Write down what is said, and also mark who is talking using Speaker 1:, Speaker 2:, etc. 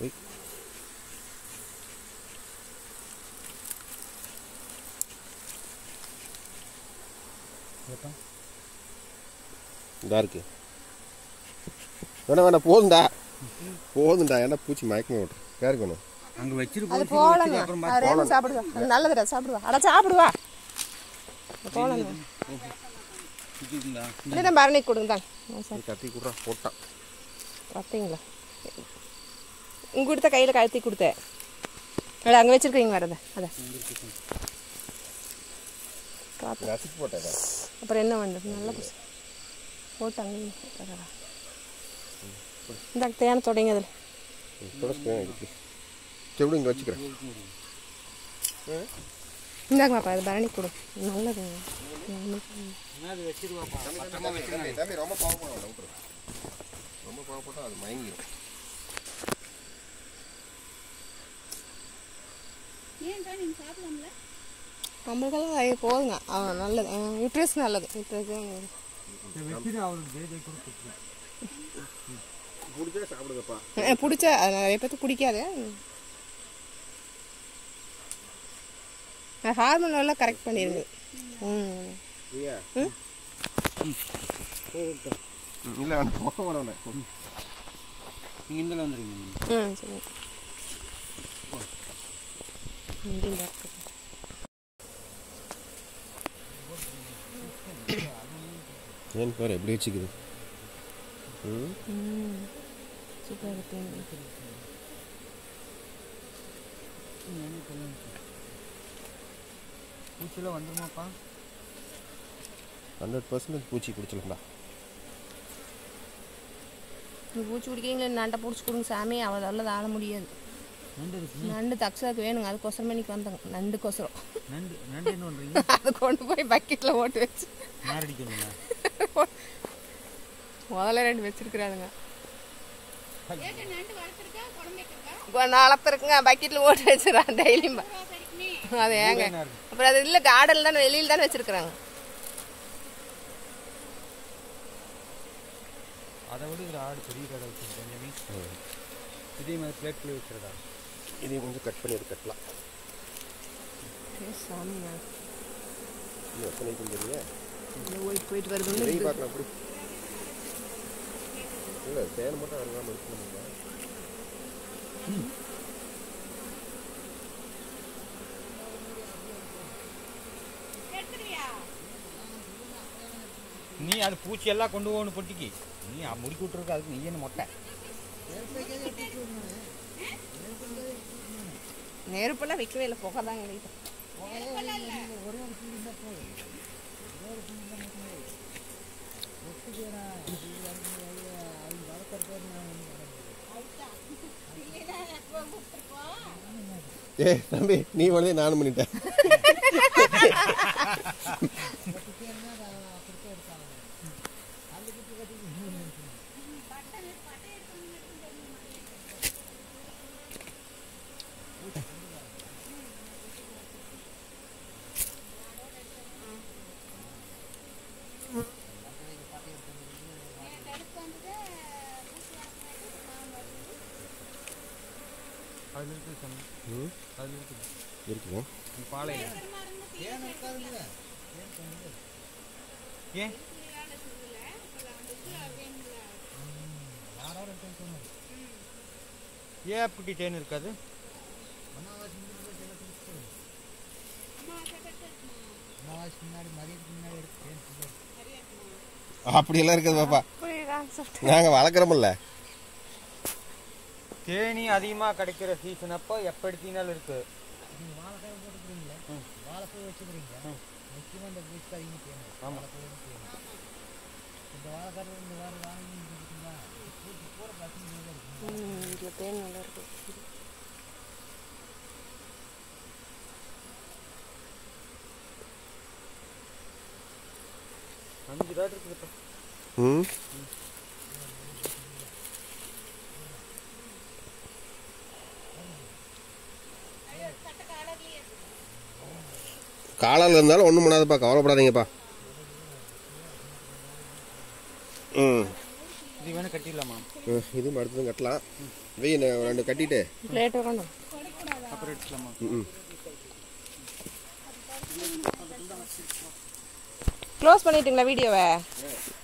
Speaker 1: Y. இதா இருக்கு வேணா வேணாம் போதும்டா போதும்டா ஏன்னா பூச்சி மயக்கமே விட்ரு யாருக்கு வேணும்
Speaker 2: அங்க
Speaker 3: அது
Speaker 2: வச்சிருக்கோம்
Speaker 3: போலங்க
Speaker 2: அப்புறம்
Speaker 3: அது ரெண்டும் சாப்பிடுவா அது நல்லதுடா சாப்பிடுவா அட சாப்பிடுவா போலங்க
Speaker 2: வச்சிருக்கீங்களா
Speaker 3: இல்லைன்னா பரணி கொடுங்க
Speaker 1: நீ கத்தி கொடுறா போட்டான்
Speaker 3: பார்த்தீங்களா உங்க கொடுத்த கையில் கழுத்தி கொடுத்தேன் அதை அங்கே வச்சிருக்கீங்க வரத அதை பார்த்து
Speaker 1: நசுக்கு போட்டேன்
Speaker 3: அப்புறம் என்ன பண்ணுறது நல்லா பசு போட்டாங்க இந்த தேனை தொடங்க அதில்
Speaker 1: தொடச்சுக்கேன் இருக்கு சரி விடு இங்கே வச்சுக்கிறேன்
Speaker 3: இந்தாங்கப்பா அது பரணி கொடு நல்லது
Speaker 2: அது வச்சிருவாப்பா
Speaker 1: தம்பி ரொம்ப பாவப்பட வேண்டாம் விட்டுரு ரொம்ப பாவப்பட்டா அது மயங்கிடும்
Speaker 3: நம்மளுக்கெல்லாம் அது போதுங்க ஆ நல்லது யூட்ரஸ் நல்லது யூட்ரஸ்
Speaker 2: வச்சிரு அவளுக்கு ஜெய் ஜெய் கூட கொடுத்துரு.
Speaker 1: பிடிச்சா சாப்பிடுங்கப்பா
Speaker 3: பிடிச்ச அது நிறைய பேர்த்து பிடிக்காது ஹார்மோன் எல்லாம் கரெக்ட் பண்ணிடுங்க ம்
Speaker 1: ஐயா இல்லை வேண்டாம் போக வேணாம்
Speaker 2: நீங்க இந்த வந்துருங்க நீங்க.
Speaker 3: ம் சரி இங்கேயும் பார்த்து
Speaker 1: ஏன் பாரு எப்படி வச்சுக்குது ம்
Speaker 3: ம் சூப்பராக இருக்கு
Speaker 2: பூச்சிலாம் வந்துருமாப்பா
Speaker 1: ஹண்ட்ரட் பர்சன்டேஜ் பூச்சி பிடிச்சிருந்தா
Speaker 3: நீ பூச்சி பிடிக்கிறீங்களே நண்டை பிடிச்சி கொடுங்க சாமி அவள் நல்லது ஆள முடியாது
Speaker 2: நண்டு இருக்கு
Speaker 3: நண்டு தக்ஸாக்கு வேணுங்க அதுக்கோசரமே இன்னைக்கு வந்தாங்க நண்டுக்கோசரம்
Speaker 2: நண்டு நண்டு என்ன பண்றீங்க
Speaker 3: அதை கொண்டு போய் பக்கெட்டில் ஓட்டு வச்சு
Speaker 2: மாரடிக்கணுங்களா
Speaker 3: முதல்ல ரெண்டு வச்சிருக்கிறானுங்க நாளப்பிருக்குங்க பக்கெட்டில் ஓட்டு வச்சுறான் டெய்லியும் அது ஏங்க அப்புறம் அது இல்லை கார்டனில் தானே வெளியில் தானே வச்சிருக்கிறாங்க
Speaker 2: அதை விட இதுல ஆடு பெரிய கடை வச்சிருக்கேன் இதே மாதிரி பிளேட்ல வச்சிருக்கா
Speaker 1: இதையும் கொஞ்சம் கட் பண்ணி கட்டலாம்
Speaker 3: சாமிங்க
Speaker 1: இன்னும் எத்தனை கொஞ்சம்
Speaker 3: போயிட்டு போயிட்டு வருது
Speaker 1: இதையும் பார்க்கலாம் அப்படி இல்லை தேன் மட்டும் அருகாமல் இருக்கணும்
Speaker 2: நீ அது பூச்சி எல்லாம் கொண்டு போகணும் பொட்டிக்கு நீ அ- முறுக்கி விட்டுருக்க அதுக்கு நீ என்ன மொட்டை
Speaker 3: நெருப்பெல்லாம் வைக்கவே இல்லை புகை தாங்க கிடையாது
Speaker 1: ஏ தம்பி நீ வந்து நானும் பண்ணிட்டேன்
Speaker 2: அதில் இருக்குது சாமி
Speaker 1: ம்
Speaker 2: அதில் இருக்குது
Speaker 1: இருக்குங்க
Speaker 2: இந்த பாலையில் ஏன் ஏன் அப்படி தேன் இருக்காது
Speaker 1: அப்படியெல்லாம் இருக்குது பாப்பா
Speaker 3: அப்படி கான்செப்ட்
Speaker 1: நாங்கள் வளர்க்குறோமில்ல
Speaker 2: தேனி அதிகமாக கிடைக்கிற சீசன் அப்போ எப்போ எடுத்தீங்கனாலும் இருக்கு ஆமாம்
Speaker 3: ம் இதில் தேன் நல்லா இருக்கு
Speaker 2: அஞ்சு டாட் இருக்குதுப்பா
Speaker 1: ம் காலால் இருந்தாலும் ஒன்றும் பண்ணாதப்பா கவலைப்படாதீங்கப்பா ம்
Speaker 2: இது வேணால் கட்டிடலாமா
Speaker 1: ம், இதுவும் அடுத்ததும் கட்டலாம் வெய் நான் ரெண்டு கட்டிட்டு
Speaker 3: பிளேட் கொண்டு
Speaker 2: அப்புறம் எடுத்துக்கலாமா
Speaker 1: ம்
Speaker 3: க்ளோஸ் பண்ணிட்டீங்களா வீடியோவை